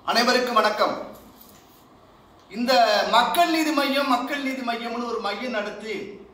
அனைவருக்கும் வணக்கம் இந்த மக்கள் நீதி மையம் மக்கள் நீதி மையம்னு ஒரு மையம் நடத்தி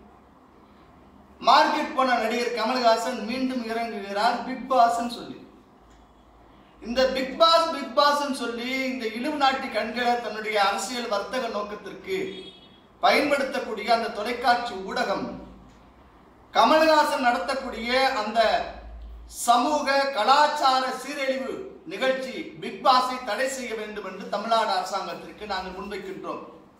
மார்க்கெட் போன நடிகர் கமல்ஹாசன் மீண்டும் இறங்குகிறார் பிக் பாஸ்ன்னு சொல்லி இந்த பிக் பாஸ் பிக் பாஸ்ன்னு சொல்லி இந்த இழுவு நாட்டி கண்களை தன்னுடைய அரசியல் வர்த்தக நோக்கத்திற்கு பயன்படுத்தக்கூடிய அந்த தொலைக்காட்சி ஊடகம் கமல்ஹாசன் நடத்தக்கூடிய அந்த சமூக கலாச்சார சீரழிவு நிகழ்ச்சி பிக் பாஸை தடை செய்ய வேண்டும் என்று தமிழ்நாடு அரசாங்கத்திற்கு நாங்கள் முன்வைக்கின்றோம்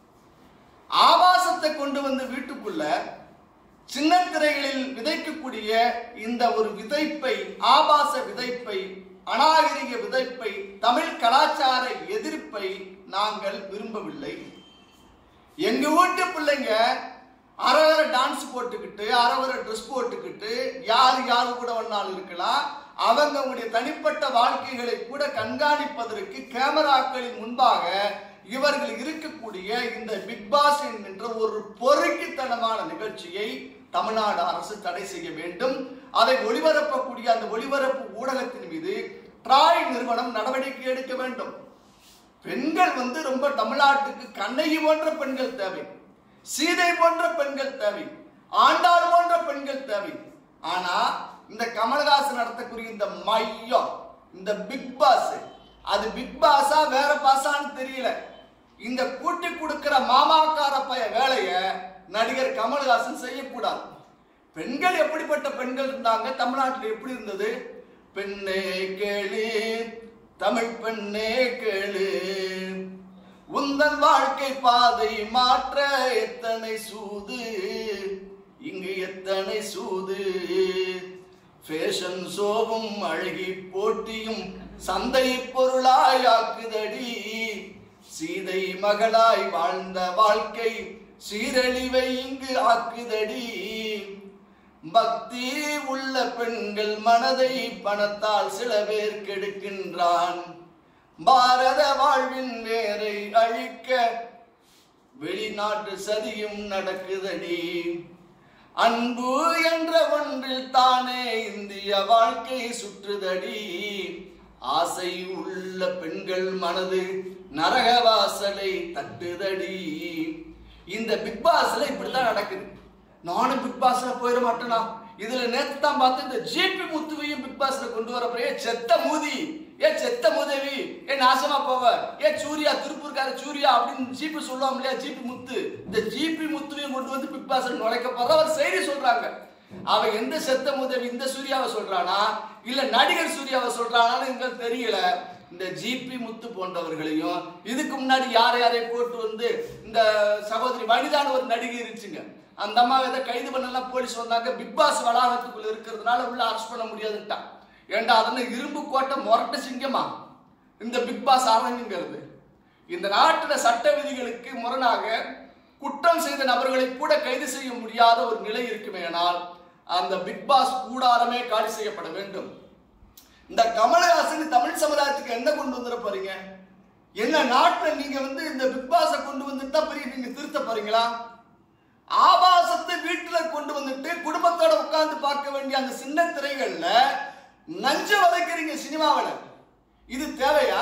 ஆபாசத்தை கொண்டு வந்து வீட்டுக்குள்ள சின்ன திரைகளில் விதைக்கக்கூடிய இந்த ஒரு விதைப்பை ஆபாச விதைப்பை அநாகரிக விதைப்பை தமிழ் கலாச்சார எதிர்ப்பை நாங்கள் விரும்பவில்லை எங்க வீட்டு பிள்ளைங்க அரவர டான்ஸ் போட்டுக்கிட்டு அரவர ட்ரெஸ் போட்டுக்கிட்டு யார் யாரு கூட வேணாலும் இருக்கலாம் அவங்க அவங்களுடைய தனிப்பட்ட வாழ்க்கைகளை கூட கண்காணிப்பதற்கு கேமராக்களின் முன்பாக இவர்கள் இருக்கக்கூடிய இந்த பிக் பாஸ் என்கின்ற ஒரு பொறுக்கித்தனமான நிகழ்ச்சியை தமிழ்நாடு அரசு தடை செய்ய வேண்டும் அதை ஒளிபரப்பக்கூடிய அந்த ஒளிபரப்பு ஊடகத்தின் மீது ட்ராய் நிறுவனம் நடவடிக்கை எடுக்க வேண்டும் பெண்கள் வந்து ரொம்ப தமிழ்நாட்டுக்கு கண்ணகி போன்ற பெண்கள் தேவை சீதை போன்ற பெண்கள் தேவை ஆண்டாள் போன்ற பெண்கள் தேவை ஆனா இந்த கமல்ஹாசன் நடத்தக்கூடிய இந்த மையம் இந்த பிக் பாஸ் அது பிக் பாஸா வேற பாஸான்னு தெரியல இந்த கூட்டி கொடுக்கிற மாமாக்கார பைய வேலைய நடிகர் கமல்ஹாசன் செய்யக்கூடாது பெண்கள் எப்படிப்பட்ட பெண்கள் இருந்தாங்க தமிழ்நாட்டில் எப்படி இருந்தது பெண்ணே கேளு தமிழ் பெண்ணே கேளு உந்தன் வாழ்க்கை பாதை மாற்ற எத்தனை சூது இங்கு எத்தனை சூது ஃபேஷன் ஷோவும் அழகி போட்டியும் சந்தை பொருளாயாக்குதடி சீதை மகளாய் வாழ்ந்த வாழ்க்கை சீரழிவை இங்கு ஆக்குதடி பக்தி உள்ள பெண்கள் மனதை பணத்தால் சில பேர் கெடுக்கின்றான் பாரத வாழ்வின் வேரை அழிக்க வெளிநாட்டு சதியும் நடக்குதடி அன்பு என்ற ஒன்றில் தானே இந்திய வாழ்க்கை சுற்றுதடி ஆசை உள்ள பெண்கள் மனது நரக வாசலை தட்டுதடி இந்த பிக் பாஸ்ல இப்படித்தான் நடக்குது நானும் பிக் பாஸ்ல போயிட மாட்டேனா இதுல நேத்து தான் பார்த்து இந்த ஜிபி முத்துவையும் பிக் பாஸ்ல கொண்டு வரப்ப ஏ செத்த மூதி ஏ செத்த முதவி ஏ நாசமா போவ ஏ சூர்யா திருப்பூர்கார சூர்யா அப்படின்னு ஜிபி சொல்லுவோம் இல்லையா ஜிபி முத்து இந்த ஜிபி முத்துவையும் கொண்டு வந்து பிக் பாஸ்ல நுழைக்க போற அவர் செய்தி சொல்றாங்க அவன் எந்த செத்த முதவி இந்த சூர்யாவை சொல்றானா இல்ல நடிகர் சூர்யாவை சொல்றானான்னு எங்களுக்கு தெரியல இந்த ஜிபி முத்து போன்றவர்களையும் இதுக்கு முன்னாடி யார் யாரை போட்டு வந்து இந்த சகோதரி வனிதான ஒரு நடிகை இருந்துச்சுங்க அந்த அம்மா எதை கைது பண்ணலாம் போலீஸ் வந்தாங்க பிக் பாஸ் வளாகத்துக்குள்ள இருக்கிறதுனால உள்ள அரெஸ்ட் பண்ண முடியாதுன்ட்டான் ஏண்டா அதென்ன இரும்பு கோட்டை முரட்ட சிங்கமா இந்த பிக் பாஸ் அரங்குங்கிறது இந்த நாட்டில் சட்ட விதிகளுக்கு முரணாக குற்றம் செய்த நபர்களை கூட கைது செய்ய முடியாத ஒரு நிலை இருக்குமேனால் அந்த பிக் பாஸ் கூடாரமே காலி செய்யப்பட வேண்டும் இந்த கமலஹாசன் தமிழ் சமுதாயத்துக்கு என்ன கொண்டு வந்துட போறீங்க என்ன நாட்டில் நீங்க வந்து இந்த பிக் பாஸை கொண்டு வந்துட்டா பெரிய நீங்க திருத்த போறீங்களா ஆபாசத்தை வீட்டுல கொண்டு வந்துட்டு குடும்பத்தோட உட்கார்ந்து பார்க்க வேண்டிய அந்த சின்ன திரைகள்ல நஞ்சு வதைக்கிறீங்க சினிமாவில் இது தேவையா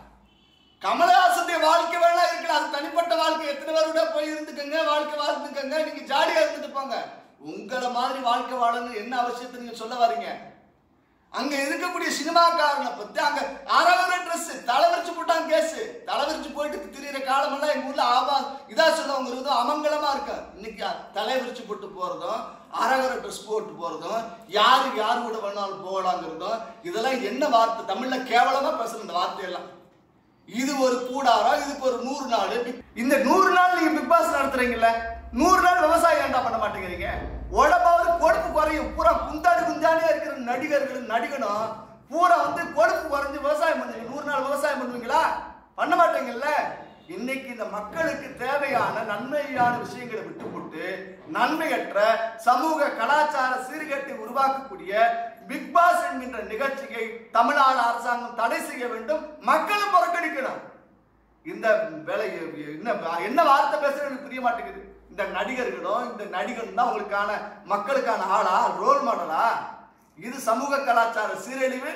கமலஹாசனுடைய வாழ்க்கை வேணா இருக்கலாம் அது தனிப்பட்ட வாழ்க்கை எத்தனை பேரோட போய் இருந்துக்கங்க வாழ்க்கை வாழ்ந்துக்கங்க நீங்க ஜாலியா இருந்துட்டு போங்க உங்களை மாதிரி வாழ்க்கை வாழணும் என்ன அவசியத்தை நீங்க சொல்ல வரீங்க அங்க இருக்கக்கூடிய சினிமாக்காரனை பத்தி அங்க அரவர ட்ரெஸ் தலைவரிச்சு போட்டான் கேஸ் தலைவரிச்சு போயிட்டு திரியிற காலமெல்லாம் எங்க ஊர்ல ஆபா இதா சொல்லவங்கிறதும் அமங்கலமா இருக்கா இன்னைக்கு தலைவரிச்சு போட்டு போறதும் அரவர ட்ரெஸ் போட்டு போறதும் யாரு யாரு கூட வேணாலும் போகலாங்கிறதும் இதெல்லாம் என்ன வார்த்தை தமிழ்ல கேவலமா பேசுற இந்த வார்த்தையெல்லாம் இது ஒரு கூடாரம் இதுக்கு ஒரு நூறு நாள் இந்த நூறு நாள் நீங்க பிக் பாஸ் நடத்துறீங்கல்ல நூறு நாள் விவசாயம் ஏன்டா பண்ண மாட்டேங்கிறீங்க உடம்பாவது கொழுப்பு குறையும் பூரா குந்தாடி குந்தாடியா இருக்கிற நடிகர்கள் நடிகனும் பூரா வந்து கொழுப்பு குறைஞ்சு விவசாயம் பண்ணுவீங்க நூறு நாள் விவசாயம் பண்ணுவீங்களா பண்ண மாட்டீங்கல்ல இன்னைக்கு இந்த மக்களுக்கு தேவையான நன்மையான விஷயங்களை விட்டு போட்டு நன்மையற்ற சமூக கலாச்சார சீர்கேட்டை உருவாக்கக்கூடிய பிக் பாஸ் என்கின்ற நிகழ்ச்சியை தமிழ்நாடு அரசாங்கம் தடை செய்ய வேண்டும் மக்களும் புறக்கணிக்கணும் இந்த வேலை என்ன என்ன வார்த்தை பேசுறது எனக்கு புரிய மாட்டேங்குது இந்த நடிகர்களும் இந்த நடிகனும் தான் உங்களுக்கான மக்களுக்கான ஆளா ரோல் மாடலா இது சமூக கலாச்சார சீரழிவு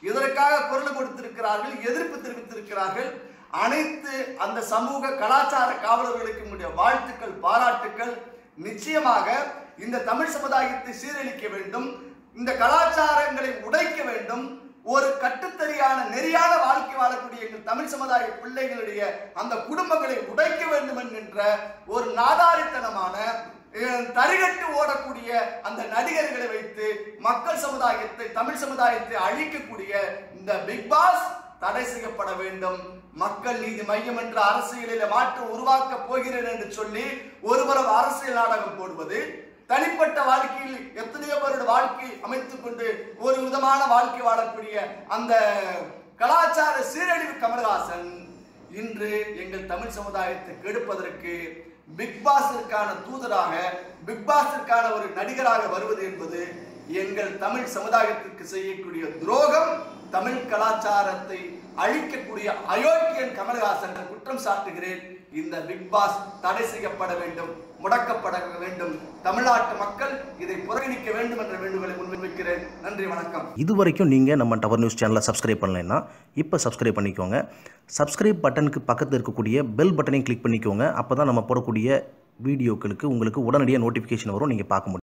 இதற்காக குரல் கொடுத்திருக்கிறார்கள் எதிர்ப்பு தெரிவித்திருக்கிறார்கள் அனைத்து அந்த சமூக கலாச்சார காவலர்களுக்கு என்னுடைய வாழ்த்துக்கள் பாராட்டுக்கள் நிச்சயமாக இந்த தமிழ் சமுதாயத்தை சீரழிக்க வேண்டும் இந்த கலாச்சாரங்களை உடைக்க வேண்டும் ஒரு கட்டுத்தறியான நெறியான வாழ்க்கை வாழக்கூடிய எங்கள் தமிழ் சமுதாய பிள்ளைகளுடைய அந்த குடும்பங்களை உடைக்க வேண்டும் என்கின்ற ஒரு நாதாரித்தனமான அஹ், தரிகட்டு ஓடக்கூடிய அந்த நடிகர்களை வைத்து மக்கள் சமுதாயத்தை தமிழ் சமுதாயத்தை அழிக்கக்கூடிய இந்த பிக் பாஸ் தடை செய்யப்பட வேண்டும் மக்கள் நீதி மையம் என்ற அரசியலில் மாற்றம் உருவாக்க போகிறேன் என்று சொல்லி ஒருபுறம் அரசியல் நாடகம் போடுவது தனிப்பட்ட வாழ்க்கையில் எத்தனையோ பேரோட வாழ்க்கை அமைத்துக் கொண்டு ஒரு விதமான வாழ்க்கை வாழக்கூடிய அந்த கலாச்சார சீரழிவு கமலஹாசன் இன்று எங்கள் தமிழ் சமுதாயத்தை கெடுப்பதற்கு பிக் பாஸிற்கான தூதராக பிக் பாஸிற்கான ஒரு நடிகராக வருவது என்பது எங்கள் தமிழ் சமுதாயத்திற்கு செய்யக்கூடிய துரோகம் தமிழ் கலாச்சாரத்தை அழிக்கக்கூடிய அயோக்கியன் கமல்ஹாசன் குற்றம் சாட்டுகிறேன் இந்த பிக் பாஸ் தடை செய்யப்பட வேண்டும் முடக்கப்பட வேண்டும் தமிழ்நாட்டு மக்கள் இதை புறக்கணிக்க வேண்டும் என்ற வேண்டுகோளை முன்வைக்கிறேன் நன்றி வணக்கம் இது வரைக்கும் நீங்கள் நம்ம டவர் நியூஸ் சேனலை சப்ஸ்கிரைப் பண்ணலைன்னா இப்போ சப்ஸ்கிரைப் பண்ணிக்கோங்க சப்ஸ்கிரைப் பட்டனுக்கு பக்கத்தில் இருக்கக்கூடிய பெல் பட்டனையும் கிளிக் பண்ணிக்கோங்க அப்போ தான் நம்ம போடக்கூடிய வீடியோக்களுக்கு உங்களுக்கு உடனடியாக நோட்டிஃபிகேஷன் வரும் நீங்கள் பார்க்க முடியும்